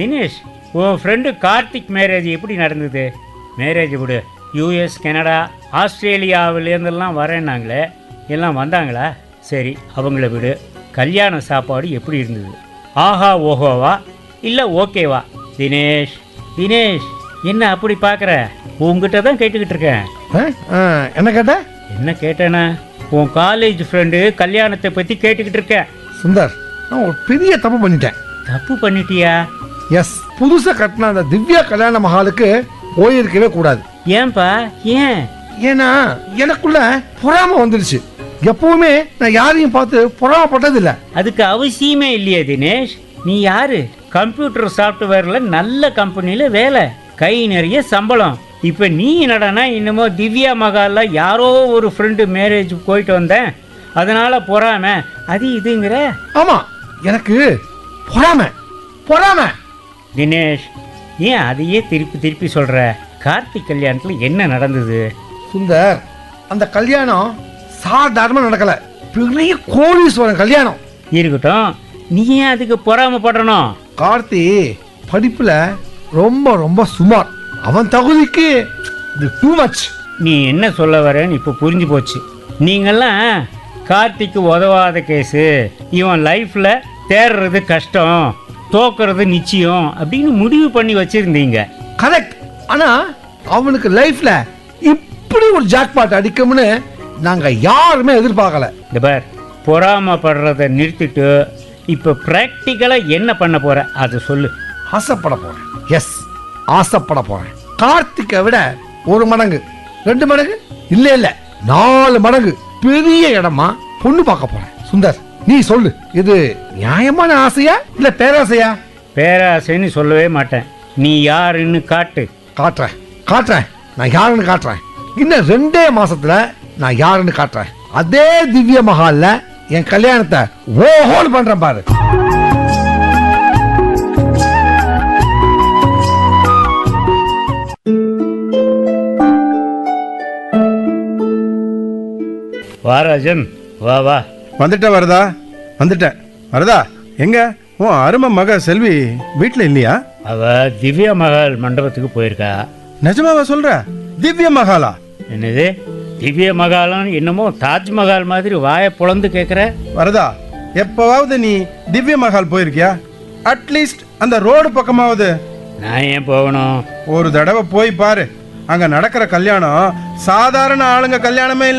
தினேஷ் உன் friend Karthik marriage எப்படி நடந்தது மேரேஜ் விடு யூஎஸ் கனடா ஆஸ்திரேலியாவிலேருந்தெல்லாம் வரேன்னாங்களே எல்லாம் வந்தாங்களா சரி அவங்கள விடு கல்யாண சாப்பாடு எப்படி இருந்தது ஆஹா ஓஹோவா இல்லை ஓகேவா தினேஷ் தினேஷ் என்ன அப்படி பார்க்குற உங்ககிட்ட தான் கேட்டுக்கிட்டு இருக்கேன் ஆ? ஆ, என்ன கேட்ட என்ன கேட்டேனா உன் காலேஜ் ஃப்ரெண்டு கல்யாணத்தை பற்றி கேட்டுக்கிட்டு இருக்கேன் சுந்தர் நான் ஒரு பெரிய தப்பு பண்ணிட்டேன் தப்பு பண்ணிட்டியா எஸ் புதுசாக கட்டின அந்த திவ்யா கல்யாண மஹாலுக்கு போயிருக்கவே கூடாது ஏன்பா ஏன் ஏன்னா எனக்குள்ள பொறாம வந்துடுச்சு எப்பவுமே நான் யாரையும் பார்த்து பொறாமப்பட்டதில்ல அதுக்கு அவசியமே இல்லையே தினேஷ் நீ யாரு கம்ப்யூட்டர் சாஃப்ட்வேர்ல நல்ல கம்பெனில வேலை கை நிறைய சம்பளம் இப்போ நீ என்னடானா இன்னமோ திவ்யா மகால்ல யாரோ ஒரு ஃப்ரெண்டு மேரேஜ் போயிட்டு வந்தேன் அதனால பொறாம அது இதுங்கிற ஆமா எனக்கு பொறாம பொறாம தினேஷ் ஏன் அதையே திருப்பி திருப்பி சொல்ற கார்த்திக் கல்யாணத்துல என்ன நடந்தது சுந்தர் அந்த கல்யாணம் சாதாரணமா நடக்கல பெரிய கோடீஸ்வரன் கல்யாணம் இருக்கட்டும் நீ ஏன் அதுக்கு பொறாமப்படணும் கார்த்தி படிப்புல ரொம்ப ரொம்ப சுமார் அவன் தகுதிக்கு இது டூ மச் நீ என்ன சொல்ல வரேன்னு இப்போ புரிஞ்சு போச்சு நீங்கள்லாம் கார்த்திக்கு உதவாத கேஸு இவன் லைஃப்பில் தேடுறது கஷ்டம் தோக்குறது நிச்சயம் அப்படின்னு முடிவு பண்ணி வச்சுருந்தீங்க கரெக்ட் ஆனா அவனுக்கு லைஃப்ல இப்படி ஒரு ஜாக்பாட் அடிக்கும்னு நாங்க யாருமே எதிர்பார்க்கல இந்த பார் பொறாமப்படுறத நிறுத்திட்டு இப்போ ப்ராக்டிக்கலாக என்ன பண்ண போகிற அதை சொல்லு ஆசைப்பட போறேன் எஸ் ஆசைப்பட போறேன் கார்த்திக்கை விட ஒரு மடங்கு ரெண்டு மடங்கு இல்ல இல்ல நாலு மடங்கு பெரிய இடமா பொண்ணு பார்க்க போறேன் சுந்தர் நீ சொல்லு இது நியாயமான ஆசையா இல்ல பேராசையா பேராசைன்னு சொல்லவே மாட்டேன் நீ யாருன்னு காட்டு காட்டுறேன் காட்டுறேன் நான் யாருன்னு காட்டுறேன் இன்னும் ரெண்டே மாசத்துல நான் யாருன்னு காட்டுறேன் அதே திவ்ய மஹால்ல என் கல்யாணத்தை ஓஹோன்னு பண்றேன் பாரு வாராஜன் வா வா வந்துட்ட வரதா வந்துட்டேன் வரதா எங்க உன் அருமை மக செல்வி வீட்டில் இல்லையா அவ திவ்யா மகால் மண்டபத்துக்கு போயிருக்கா நிஜமாவா சொல்ற திவ்ய மகாலா என்னது திவ்ய மகாலம் என்னமோ தாஜ்மஹால் மாதிரி வாயை பொளந்து கேட்குற வரதா எப்பவாவது நீ திவ்ய மகால் போயிருக்கியா அட்லீஸ்ட் அந்த ரோடு பக்கமாவது நான் ஏன் போகணும் ஒரு தடவை போய் பாரு அங்க நடக்கிற கல்யாணம் சாதாரண ஆளுங்க கல்யாணமே இல்ல